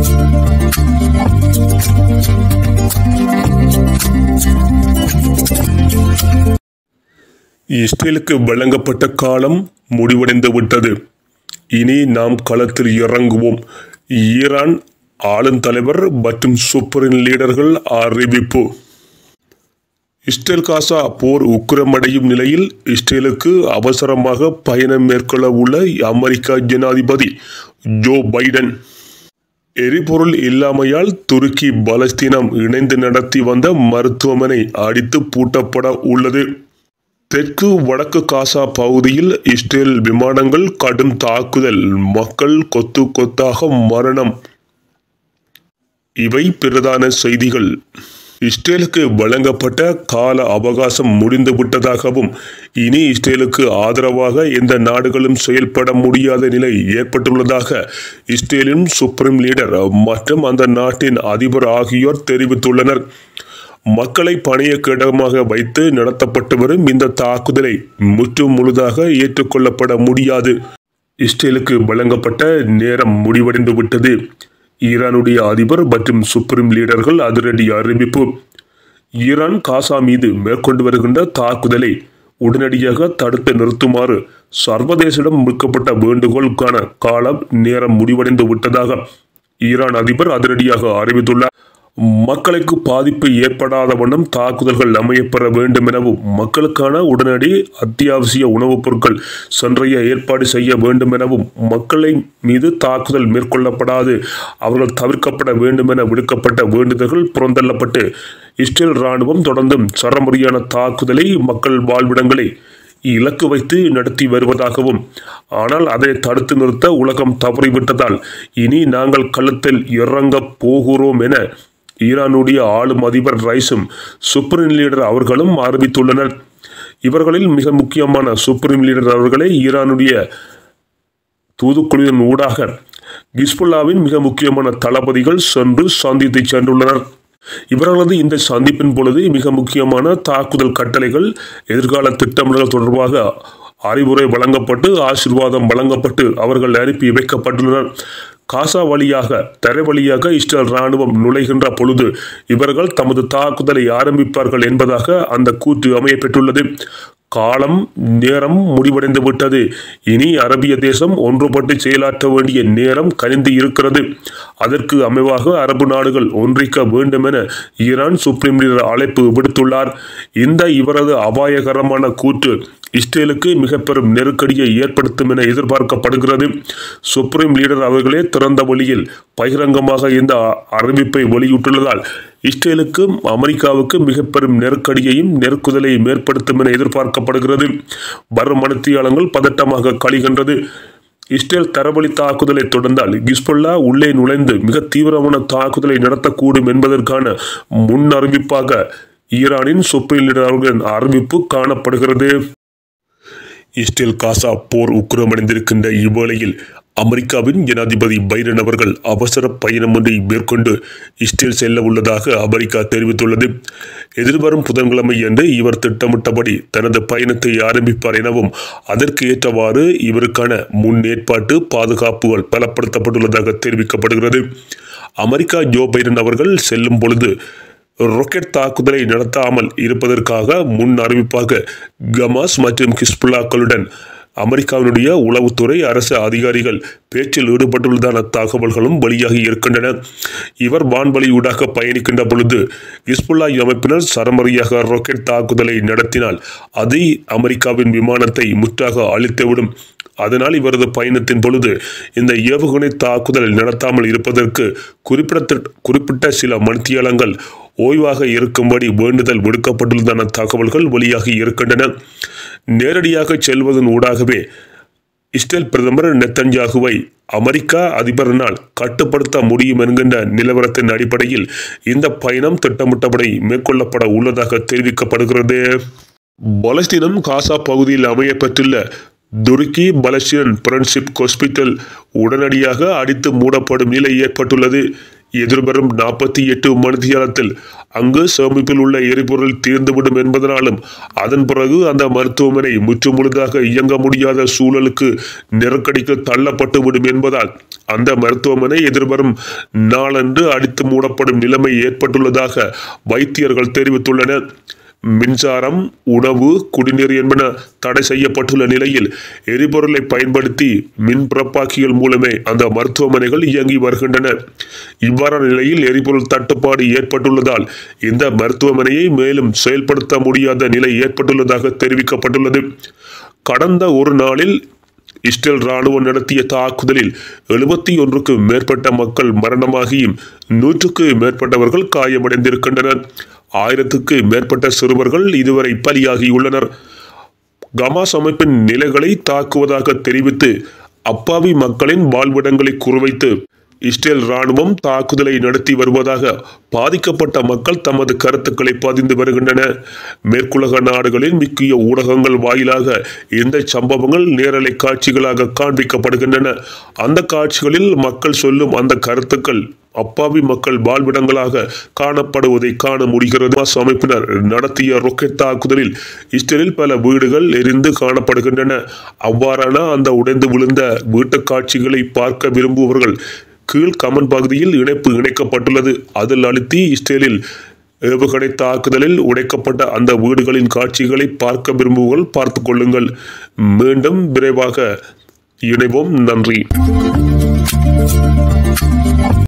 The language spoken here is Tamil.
இஸ்ரேலுக்கு வழங்கப்பட்ட காலம் முடிவடைந்து விட்டது இனி நாம் களத்தில் இறங்குவோம் ஈரான் ஆளுந்தலைவர் மற்றும் சூப்பரின் லீடர்கள் அறிவிப்பு இஸ்ரேல் காசா போர் உக்கிரமடையும் நிலையில் இஸ்ரேலுக்கு அவசரமாக பயணம் மேற்கொள்ள உள்ள அமெரிக்க ஜனாதிபதி ஜோ பைடன் எரிபொருள் இல்லாமையால் துருக்கி பலஸ்தீனம் இணைந்து நடத்தி வந்த மருத்துவமனை அடித்து பூட்டப்பட உள்ளது தெற்கு வடக்கு காசா பகுதியில் இஸ்ரேல் விமானங்கள் கடும் தாக்குதல் மக்கள் கொத்து கொத்தாக மரணம் இவை பிரதான செய்திகள் இஸ்ரேலுக்கு வழங்கப்பட்ட கால அவகாசம் முடிந்துவிட்டதாகவும் இனி இஸ்ரேலுக்கு ஆதரவாக எந்த நாடுகளும் செயல்பட முடியாத நிலை ஏற்பட்டுள்ளதாக இஸ்ரேலின் சுப்ரீம் லீடர் மற்றும் அந்த நாட்டின் அதிபர் ஆகியோர் தெரிவித்துள்ளனர் மக்களை பணியக்கிடமாக வைத்து நடத்தப்பட்டு வரும் இந்த தாக்குதலை முற்றும் முழுதாக ஏற்றுக்கொள்ளப்பட முடியாது இஸ்ரேலுக்கு வழங்கப்பட்ட நேரம் முடிவடைந்து விட்டது ஈரானுடைய அதிபர் மற்றும் சுப்ரீம் லீடர்கள் அதிரடி அறிவிப்பு ஈரான் காசா மீது மேற்கொண்டு வருகின்ற தாக்குதலை உடனடியாக தடுத்து நிறுத்துமாறு சர்வதேசிடம் விடுக்கப்பட்ட வேண்டுகோளுக்கான காலம் நேரம் முடிவடைந்து விட்டதாக ஈரான் அதிபர் அதிரடியாக அறிவித்துள்ளார் மக்களுக்கு பாதிப்பு ஏற்படாத வண்ணம் தாக்குதல்கள் அமையப்பெற வேண்டும் எனவும் மக்களுக்கான உடனடி அத்தியாவசிய உணவுப் பொருட்கள் சென்றைய ஏற்பாடு செய்ய வேண்டும் எனவும் மக்களை மீது தாக்குதல் மேற்கொள்ளப்படாது அவர்கள் தவிர்க்கப்பட வேண்டும் என விடுக்கப்பட்ட வேண்டுதல்கள் புறந்தள்ளப்பட்டு இஸ்ரேல் இராணுவம் தொடர்ந்தும் சரமுறையான தாக்குதலை மக்கள் வாழ்விடங்களை இலக்கு வைத்து நடத்தி வருவதாகவும் ஆனால் அதை தடுத்து நிறுத்த உலகம் தவறிவிட்டதால் இனி நாங்கள் களத்தில் இறங்கப் போகிறோம் என ஈரானுடைய ஆளும் அதிபர் ரைஸும் சுப்ரீம் லீடர் அவர்களும் அறிவித்துள்ளனர் இவர்களில் மிக முக்கியமான சுப்ரீம் லீடர் அவர்களை ஈரானுடைய தூதுக்குழுவின் ஊடாக கிஸ்புல்லாவின் மிக முக்கியமான தளபதிகள் சென்று சந்தித்து சென்றுள்ளனர் இவர்களது இந்த சந்திப்பின் பொழுது மிக முக்கியமான தாக்குதல் கட்டளைகள் எதிர்கால திட்டமிடல் தொடர்பாக அறிவுரை வழங்கப்பட்டு ஆசிர்வாதம் வழங்கப்பட்டு அவர்கள் அனுப்பி வைக்கப்பட்டுள்ளனர் காசா வழியாக தரை வழியாக இஸ்ரேல் ராணுவம் நுழைகின்ற பொழுது இவர்கள் தமது தாக்குதலை ஆரம்பிப்பார்கள் என்பதாக அந்த கூற்று அமையப்பெற்றுள்ளது காலம் நேரம் முடிவடைந்து விட்டது இனி அரபிய தேசம் ஒன்றுபட்டு செயலாற்ற வேண்டிய நேரம் கனிந்து இருக்கிறது அதற்கு அமைவாக அரபு நாடுகள் ஒன்றிக்க வேண்டும் என ஈரான் சுப்ரீம் லீடர் அழைப்பு விடுத்துள்ளார் இந்த இவரது அபாயகரமான கூற்று இஸ்ரேலுக்கு மிக பெரும் நெருக்கடியை ஏற்படுத்தும் என எதிர்பார்க்கப்படுகிறது சுப்ரீம் லீடர் அவர்களே திறந்த வழியில் பகிரங்கமாக இந்த அறிவிப்பை வெளியிட்டுள்ளதால் இஸ்ரேலுக்கும் அமெரிக்காவுக்கும் மிக பெரும் நெருக்கடியையும் நெருக்குதலையும் ஏற்படுத்தும் என எதிர்பார்க்கப்படுகிறது வரும் மனத்தியாளங்கள் பதட்டமாக கழிகின்றது இஸ்ரேல் தரவழி தாக்குதலை தொடர்ந்தால் கிஸ்புல்லா உள்ளே நுழைந்து மிக தீவிரமான தாக்குதலை நடத்தக்கூடும் என்பதற்கான முன் அறிவிப்பாக ஈரானின் சுப்ரீம் லீடர் அவர்களின் அறிவிப்பு காணப்படுகிறது இஸ்ரேல் காசா போர் உக்கிரமடைந்திருக்கின்ற இவ்வேளையில் அமெரிக்காவின் ஜனாதிபதி பைடன் அவர்கள் அவசர பயணம் ஒன்றை மேற்கொண்டு இஸ்ரேல் செல்ல உள்ளதாக அமெரிக்கா தெரிவித்துள்ளது எதிர்வரும் புதன்கிழமை என்று இவர் திட்டமிட்டபடி தனது பயணத்தை ஆரம்பிப்பார் எனவும் அதற்கு ஏற்றவாறு இவருக்கான முன்னேற்பாட்டு பாதுகாப்புகள் பலப்படுத்தப்பட்டுள்ளதாக தெரிவிக்கப்படுகிறது அமெரிக்கா ஜோ பைடன் அவர்கள் செல்லும் பொழுது ராக்கெட் தாக்குதலை நடத்தாமல் இருப்பதற்காக முன் அறிவிப்பாக கமாஸ் மற்றும் ஹிஸ்புல்லாக்களுடன் அமெரிக்காவினுடைய உளவுத்துறை அரசு அதிகாரிகள் பேச்சில் ஈடுபட்டுள்ளதான தகவல்களும் வெளியாகி இருக்கின்றன இவர் வான்வழியூடாக பயணிக்கின்ற பொழுது ஹிஸ்புல்லா அமைப்பினர் சரமரியாக ராக்கெட் தாக்குதலை நடத்தினால் அது அமெரிக்காவின் விமானத்தை முற்றாக அழித்துவிடும் அதனால் இவரது பயணத்தின் பொழுது இந்த ஏவுகணை தாக்குதல் நடத்தாமல் இருப்பதற்கு குறிப்பிட்ட குறிப்பிட்ட சில மணித்தியாலங்கள் ஓய்வாக இருக்கும்படி வேண்டுதல் விடுக்கப்பட்டுள்ளதான தகவல்கள் வெளியாகி இருக்கின்றன நேரடியாக செல்வதன் ஊடாகவே இஸ்ரேல் பிரதமர் நெத்தன்யாகுவை அமெரிக்கா அதிபரினால் கட்டுப்படுத்த முடியும் என்கின்ற நிலவரத்தின் அடிப்படையில் இந்த பயணம் திட்டமிட்டபடி மேற்கொள்ளப்பட உள்ளதாக தெரிவிக்கப்படுகிறது பலஸ்தீனம் காசா பகுதியில் அமையப்பட்டுள்ள துருக்கி பலஸ்தீன் ஃப்ரெண்ட்ஷிப் ஹாஸ்பிட்டல் உடனடியாக அடித்து மூடப்படும் நிலை ஏற்பட்டுள்ளது எதிர்வரும் நாற்பத்தி எட்டு மணித்தியாலத்தில் அங்கு சேமிப்பில் உள்ள எரிபொருள் தீர்ந்துவிடும் என்பதனாலும் அதன் பிறகு அந்த மருத்துவமனை முற்றுமுழுதாக இயங்க முடியாத சூழலுக்கு நெருக்கடிக்கு தள்ளப்பட்டுவிடும் என்பதால் அந்த மருத்துவமனை எதிர்வரும் நாளன்று அடித்து மூடப்படும் நிலைமை ஏற்பட்டுள்ளதாக வைத்தியர்கள் தெரிவித்துள்ளனர் மின்சாரம் உணவு குடிநீர் என்பன தடை செய்யப்பட்டுள்ள நிலையில் எரிபொருளை பயன்படுத்தி மின் பிறப்பாக்கிகள் மூலமே அந்த மருத்துவமனைகள் இயங்கி வருகின்றன இவ்வாறான நிலையில் எரிபொருள் தட்டுப்பாடு ஏற்பட்டுள்ளதால் இந்த மருத்துவமனையை மேலும் செயல்படுத்த முடியாத நிலை ஏற்பட்டுள்ளதாக தெரிவிக்கப்பட்டுள்ளது கடந்த ஒரு நாளில் இஸ்ரேல் ராணுவம் நடத்திய தாக்குதலில் எழுபத்தி ஒன்றுக்கு மேற்பட்ட மக்கள் மரணமாகியும் நூற்றுக்கு மேற்பட்டவர்கள் காயமடைந்திருக்கின்றனர் ஆயிரத்துக்கு மேற்பட்ட சிறுவர்கள் இதுவரை பலியாகியுள்ளனர் கமாஸ் அமைப்பின் நிலைகளை தாக்குவதாக தெரிவித்து அப்பாவி மக்களின் வாழ்விடங்களை குறிவைத்து இஸ்ரேல் ராணுவம் தாக்குதலை நடத்தி வருவதாக பாதிக்கப்பட்ட மக்கள் தமது கருத்துக்களை பதிந்து வருகின்றன மேற்குலக நாடுகளின் முக்கிய ஊடகங்கள் வாயிலாக இந்த சம்பவங்கள் நேரலை காட்சிகளாக காண்பிக்கப்படுகின்றன அந்த காட்சிகளில் மக்கள் சொல்லும் அந்த கருத்துக்கள் அப்பாவி மக்கள் வாழ்விடங்களாக காணப்படுவதை காண முடிகிறது ஹமாஸ் அமைப்பினர் நடத்திய ரொக்கெட் தாக்குதலில் இஸ்ரேலில் பல வீடுகள் எரிந்து காணப்படுகின்றன அவ்வாறான அந்த உடைந்து விழுந்த வீட்டுக் காட்சிகளை பார்க்க விரும்புபவர்கள் கீழ் கமன் பகுதியில் இணைப்பு இணைக்கப்பட்டுள்ளது அதில் அழுத்தி இஸ்ரேலில் ஏவுகணை தாக்குதலில் உடைக்கப்பட்ட அந்த வீடுகளின் காட்சிகளை பார்க்க விரும்புவர்கள் பார்த்து கொள்ளுங்கள் மீண்டும் விரைவாக இணைவோம் நன்றி